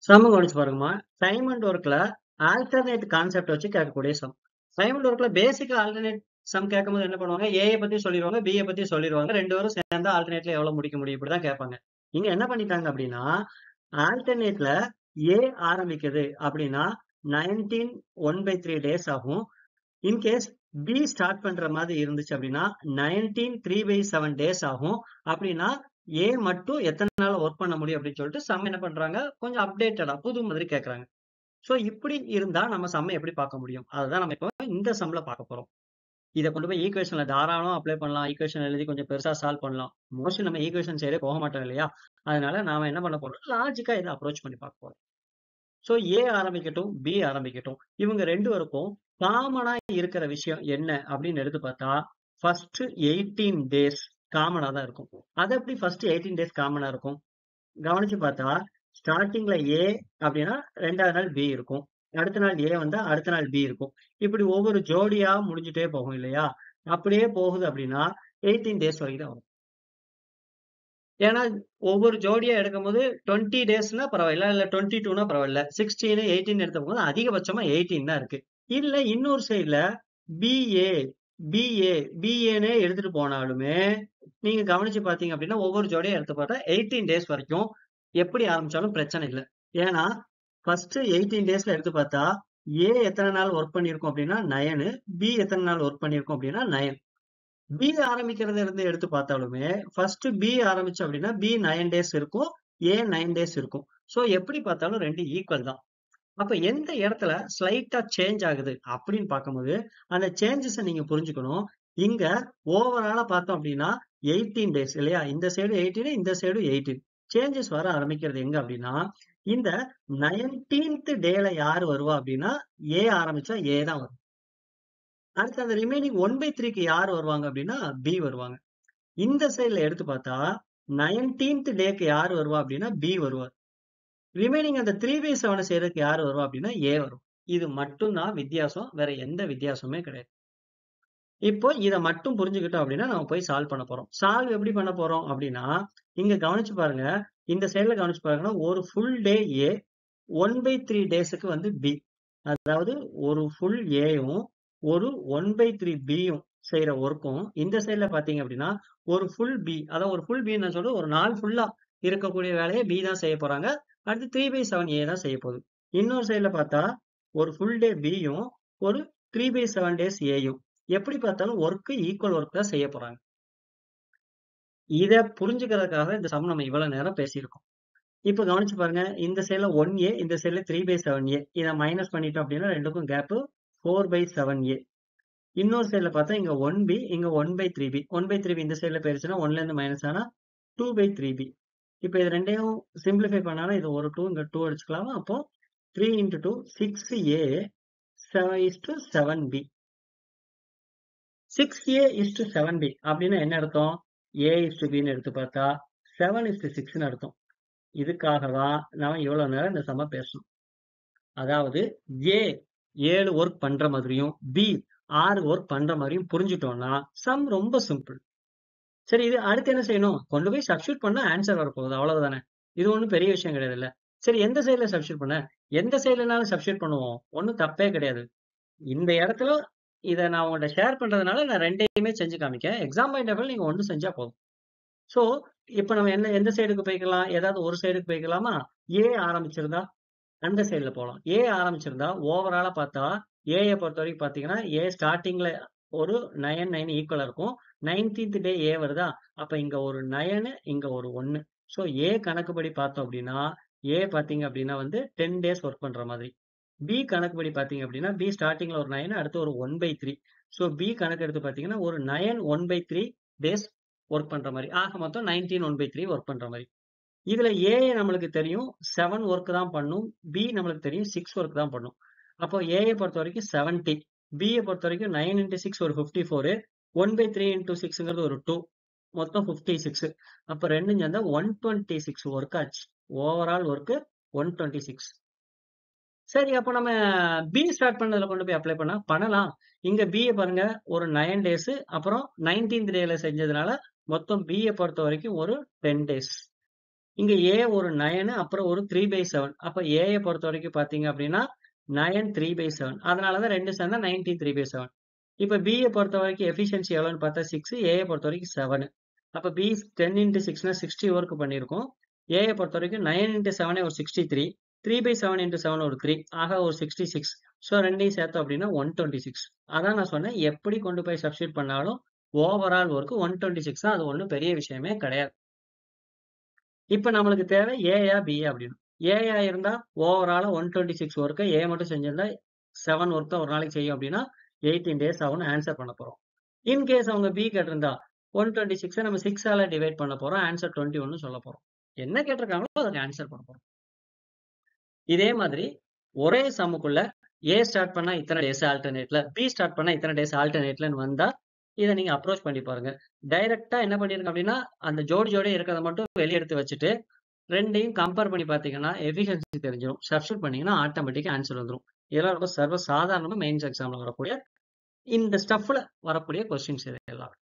some கவனிச்சு பாருங்கம்மா time and ஒர்க்ல ஆல்டர்னேட் கான்செப்ட் வச்சு கேட்கக்கூடிய சம் டைம் அண்ட் ஒர்க்ல பேசிக்கா ஆல்டர்னேட் சம் கேட்கும்போது என்ன பண்ணுவாங்க ஏ பத்தி சொல்லிடுவாங்க பி பத்தி சொல்லிடுவாங்க ரெண்டு பேரும் சேர்ந்து ஆல்டர்னேட்ல எவ்வளவு முடிக்க முடியும் இப்படிதான் கேட்பாங்க இங்க என்ன பண்ணிட்டாங்க அப்படின்னா ஆல்டர்னேட்ல ஏ ஆரம்பிக்குது அப்படின்னா nineteen one by three days ஆகும் இன்கேஸ் பி ஸ்டார்ட் பண்ற மாதிரி இருந்துச்சு அப்படின்னா nineteen three by seven days ஆகும் அப்படின்னா ஏ மட்டும் எத்தனை நாள் ஒர்க் பண்ண முடியும் அப்படின்னு சொல்லிட்டு சம் என்ன பண்றாங்க கொஞ்சம் அப்டேட்டடா புது மாதிரி கேட்கறாங்க சோ இப்படி இருந்தா நம்ம சம்மை எப்படி பார்க்க முடியும் அதுதான் நம்ம இப்போ இந்த சம்ல பார்க்க போறோம் இதை கொண்டு போய் ஈக்குவேஷன்ல தாராளம் அப்ளை பண்ணலாம் ஈக்குவேஷன் எழுதி கொஞ்சம் பெருசா சால்வ் பண்ணலாம் மோஸ்ட்லி நம்ம ஈக்குவேஷன் சைடே போக மாட்டோம் இல்லையா அதனால நாம என்ன பண்ண போறோம் லாஜிக்கா இதை அப்ரோச் பண்ணி பார்க்க போறோம் சோ ஏ ஆரம்பிக்கட்டும் பி ஆரம்பிக்கட்டும் இவங்க ரெண்டு பேருக்கும் காமனா இருக்கிற விஷயம் என்ன அப்படின்னு எடுத்து பார்த்தா ஃபர்ஸ்ட் எயிட்டீன் டேஸ் காமனா தான் இருக்கும் அது எப்படி ஃபர்ஸ்ட் எயிட்டீன் டேஸ் காமனா இருக்கும் கவனிச்சு பார்த்தா ஸ்டார்டிங்ல ஏ அப்படின்னா ரெண்டாவது நாள் பி இருக்கும் அடுத்த நாள் ஏ வந்தா அடுத்த நாள் பி இருக்கும் இப்படி ஒவ்வொரு ஜோடியா முடிஞ்சுட்டே போகும் இல்லையா அப்படியே போகுது அப்படின்னா எயிட்டீன் டேஸ் வரைக்கும் தான் வரும் ஏன்னா ஒவ்வொரு ஜோடியா எடுக்கும்போது டுவெண்ட்டி டேஸ்னா பரவாயில்ல இல்ல டுவெண்ட்டி டூனா பரவாயில்ல சிக்ஸ்டீன் எயிட்டீன் எடுத்த போது அதிகபட்சமா எயிட்டீன் தான் இருக்கு இல்ல இன்னொரு சைட்ல பிஏ பிஏ பிஏனே எடுத்துட்டு போனாலுமே நீங்க கவனிச்சு பாத்தீங்க அப்படின்னா ஒவ்வொரு ஜோடியா எடுத்து பார்த்தா எயிட்டீன் டேஸ் வரைக்கும் எப்படி ஆரம்பிச்சாலும் பிரச்சனை இல்லை ஏன்னா ஃபர்ஸ்ட் எயிட்டீன் டேஸ்ல எடுத்து பார்த்தா ஏ எத்தனை நாள் ஒர்க் பண்ணியிருக்கோம் அப்படின்னா நயனு பி எத்தனை நாள் ஒர்க் பண்ணியிருக்கோம் அப்படின்னா நயன் பி ஆரம்பிக்கிறத இருந்து எடுத்து பார்த்தாலுமே ஃபர்ஸ்ட் பி ஆரம்பிச்சு அப்படின்னா பி நைன் டேஸ் இருக்கும் ஏ நைன் டேஸ் இருக்கும் ஸோ எப்படி பார்த்தாலும் ரெண்டு ஈக்குவல் தான் அப்ப எந்த இடத்துல ஸ்லைட்டா சேஞ்ச் ஆகுது அப்படின்னு பார்க்கும்போது அந்த சேஞ்சஸை நீங்க புரிஞ்சுக்கணும் இங்க ஓவராலா பார்த்தோம் அப்படின்னா எயிட்டீன் டேஸ் இல்லையா இந்த சைடு எயிட்டீன் இந்த சைடு எயிட்டீன் சேஞ்சஸ் வர ஆரம்பிக்கிறது எங்க அப்படின்னா இந்த நைன்டீன்த் டேல யாரு வருவா அப்படின்னா ஏ ஆரம்பிச்சா ஏ தான் வரும் அடுத்து அந்த ரிமைனிங் ஒன் பை த்ரீக்கு யார் வருவாங்க அப்படின்னா பி வருவாங்க இந்த சைட்ல எடுத்து பார்த்தா நைன்டீன்த் டேக்கு யார் வருவா அப்படின்னா பி வருவார் ரிமைனிங் அந்த த்ரீ பை செவனை செய்யறதுக்கு யார் வருவா அப்படின்னா ஏ வரும் இது மட்டும்தான் வித்தியாசம் வேற எந்த வித்தியாசமே கிடையாது இப்போ இதை மட்டும் புரிஞ்சுக்கிட்டோம் அப்படின்னா நம்ம போய் சால்வ் பண்ண போறோம் சால்வ் எப்படி பண்ண போறோம் அப்படின்னா இங்க கவனிச்சு பாருங்க இந்த சைட்ல கவனிச்சு பாருங்கன்னா ஒரு full day A one by three டேஸுக்கு வந்து பி அதாவது ஒரு ஃபுல் ஏயும் ஒரு ஒன் பை த்ரீ பியும் செய்யற ஒர்க்கும் இந்த சைட்ல பாத்தீங்க அப்படின்னா ஒரு ஃபுல் பி அதாவது ஒரு ஃபுல் பி நான் சொல்றது ஒரு நாள் ஃபுல்லா இருக்கக்கூடிய வேலையை பி தான் செய்ய போறாங்க அடுத்து த்ரீ பை செவன் ஏ தான் செய்ய போகுது இன்னொரு சைட்ல பார்த்தா ஒரு ஃபுல் டே பியும் ஒரு த்ரீ பை செவன் டேஸ் ஏயும் எப்படி பார்த்தாலும் ஒர்க்கு ஈக்குவல் ஒர்க் தான் செய்ய போறாங்க இத புரிஞ்சுக்கிறதுக்காக இந்த சம் நம்ம இவ்வளவு நேரம் பேசியிருக்கோம் இப்ப கவனிச்சு பாருங்க இந்த சைட்ல ஒன் ஏ இந்த சைட்ல த்ரீ பை செவன் ஏ இதை மைனஸ் பண்ணிட்டோம் அப்படின்னா ரெண்டுக்கும் gap four by seven A இன்னொரு சைட்ல பார்த்தா இங்க ஒன் பி இங்க one by three B one by three B இந்த சைட்ல போயிருச்சுன்னா ஒன்ல இருந்து மைனஸ் ஆனா டூ பை த்ரீ பி இப்போ இது ரெண்டையும் சிம்பிளிஃபை பண்ணாலும் இது ஒரு டூ இங்க டூ அடிச்சுக்கலாமா அப்போ three into two six A seven is to seven B six A is to seven B அப்படின்னு என்ன அர்த்தம் ஏ இஸ் டு பின்னு எடுத்து பார்த்தா செவன் இஸ் டு சிக்ஸ்னு அர்த்தம் இதுக்காக தான் நான் இவ்வளவு நேரம் இந்த சம பேசணும் அதாவது ஏ ஏழு ஒர்க் பண்ற மாதிரியும் பி ஆறு ஒர்க் பண்ற மாதிரியும் புரிஞ்சுட்டோம்னா சம் ரொம்ப சிம்பிள் சரி இது அடுத்து என்ன செய்யணும் கொண்டு போய் சப்ஸ்டியூட் பண்ணா ஆன்சர் வரப்போகுது அவ்வளவுதானே இது ஒன்றும் பெரிய விஷயம் கிடையாது இல்ல சரி எந்த சைட்ல சப்ஸ்டியூட் பண்ண எந்த சைட்லனாலும் சப்ஸ்டியூட் பண்ணுவோம் ஒன்றும் தப்பே கிடையாது இந்த இடத்துல இதை நான் உங்கள்ட்ட ஷேர் பண்றதுனால நான் ரெண்டையுமே செஞ்சு காமிக்கேன் எக்ஸாம் பாயிண்ட் ஆஃப் நீங்க ஒன்று செஞ்சா போதும் ஸோ இப்போ நம்ம என்ன எந்த சைடுக்கு போய்க்கலாம் ஏதாவது ஒரு சைடுக்கு போய்க்கலாமா ஏ ஆரம்பிச்சிருந்தா அந்த சைடுல போகலாம் ஏ ஆரம்பிச்சிருந்தா ஓவராலா பார்த்தா ஏஐ பொறுத்த வரைக்கும் பாத்தீங்கன்னா ஏ ஸ்டார்டிங்ல ஒரு நயன் நைன் ஈக்குவலா இருக்கும் நைன்டீன்த் டே ஏ வருதா அப்ப இங்க ஒரு நயனு இங்க ஒரு ஒன்னு ஸோ ஏ கணக்குப்படி பார்த்தோம் அப்படின்னா ஏ பாத்தீங்க அப்படின்னா வந்து டென் டேஸ் ஒர்க் பண்ற மாதிரி பி கணக்குப்படி பாத்தீங்க அப்படின்னா பி ஸ்டார்டிங்ல ஒரு நயன் அடுத்து ஒரு one by three so B கணக்கு எடுத்து பாத்தீங்கன்னா ஒரு nine one by three days work பண்ற மாதிரி ஆக மொத்தம் nineteen one by three work பண்ற மாதிரி இதுல ஏ நம்மளுக்கு தெரியும் செவன் ஒர்க் தான் பண்ணும் பி நம்மளுக்கு தெரியும் சிக்ஸ் ஒர்க் தான் பண்ணும் அப்போ ஏஐ பொறுத்த வரைக்கும் செவன்டி பிஏ பொறுத்த வரைக்கும் நைன் இன்டூ சிக்ஸ் ஒரு fifty four one by three into சிக்ஸ்ங்கிறது ஒரு டூ மொத்தம் ஃபிஃப்டி சிக்ஸ் அப்போ ரெண்டும் சேர்ந்தா ஒன் டுவெண்ட்டி சிக்ஸ் ஒர்க் ஆச்சு overall work one twenty six சரி அப்போ நம்ம பி ஸ்டார்ட் பண்ணதுல கொண்டு போய் அப்ளை பண்ணா பண்ணலாம் இங்க பிஏ பாருங்க ஒரு நைன் டேஸ் அப்புறம் நைன்டீன்த் டேல செஞ்சதுனால மொத்தம் பிஏ பொறுத்த வரைக்கும் ஒரு டென் டேஸ் இங்க ஏ ஒரு நயனு அப்புறம் ஒரு த்ரீ பை செவன் அப்ப ஏயை பொறுத்த வரைக்கும் பாத்தீங்க அப்படின்னா நயன் த்ரீ பை செவன் அதனாலதான் ரெண்டு சேர்ந்தா நைன்டீன் த்ரீ பை செவன் இப்ப பிஏ பொறுத்த வரைக்கும் எஃபிஷியன்சி எவ்வளோன்னு பார்த்தா சிக்ஸ் ஏயை பொறுத்த வரைக்கும் செவன் அப்ப பி டென் இன்ட்டு சிக்ஸ்னா சிக்ஸ்டி ஒர்க் பண்ணியிருக்கோம் ஏயை பொறுத்த வரைக்கும் நைன் இன்ட்டு செவனே ஒரு sixty three three by seven into seven ஒரு த்ரீ ஆக ஒரு சிக்ஸ்டி சிக்ஸ் ஸோ ரெண்டையும் சேர்த்தோம் அப்படின்னா ஒன் டுவெண்ட்டி சிக்ஸ் அதான் நான் சொன்னேன் எப்படி கொண்டு போய் சப்ஸ்டியூட் பண்ணாலும் overall work one twenty six தான் அது ஒன்றும் பெரிய விஷயமே கிடையாது இப்போ நம்மளுக்கு தேவை ஏயா பிஏ அப்படின்னு ஏயா இருந்தா ஓவராலா ஒன் டுவெண்ட்டி சிக்ஸ் ஒர்க்கை ஏ மட்டும் செஞ்சிருந்தா செவன் ஒர்க் தான் ஒரு நாளைக்கு செய்யும் அப்படின்னா எயிட்டீன் டேஸ் ஆகும்னு ஆன்சர் பண்ண போறோம் இன்கேஸ் அவங்க பி கேட்டிருந்தா ஒன் டுவெண்ட்டி சிக்ஸை நம்ம சிக்ஸால டிவைட் பண்ண போறோம் ஆன்சர் டுவெண்ட்டி ஒன்னு சொல்ல போறோம் என்ன கேட்டிருக்காங்களோ அதுக்கு ஆன்சர் பண்ண போறோம் இதே மாதிரி ஒரே சம்முக்குள்ள ஏ ஸ்டார்ட் பண்ணா இத்தனை டேஸ் ஆல்டர்னேட்ல பி ஸ்டார்ட் பண்ணா இத்தனை டேஸ் ஆல்டர்னேட்லன்னு வந்தா இதை நீங்க அப்ரோச் பண்ணி பாருங்க டைரக்டா என்ன பண்ணிருங்க அப்படின்னா அந்த ஜோடி ஜோடி இருக்கிறத மட்டும் வெளியே எடுத்து வச்சுட்டு ரெண்டையும் கம்பேர் பண்ணி பார்த்தீங்கன்னா எஃபிஷியன்சி தெரிஞ்சிடும் சப்ஸ்டியூட் பண்ணீங்கன்னா ஆட்டோமேட்டிக்காக ஆன்சர் வந்துடும் இதெல்லாம் ரொம்ப சர்வ சாதாரணமாக மெயின்ஸ் எக்ஸாமில் வரக்கூடிய இந்த ஸ்டஃப்ல வரக்கூடிய கொஸ்டின்ஸ் இது எல்லாம்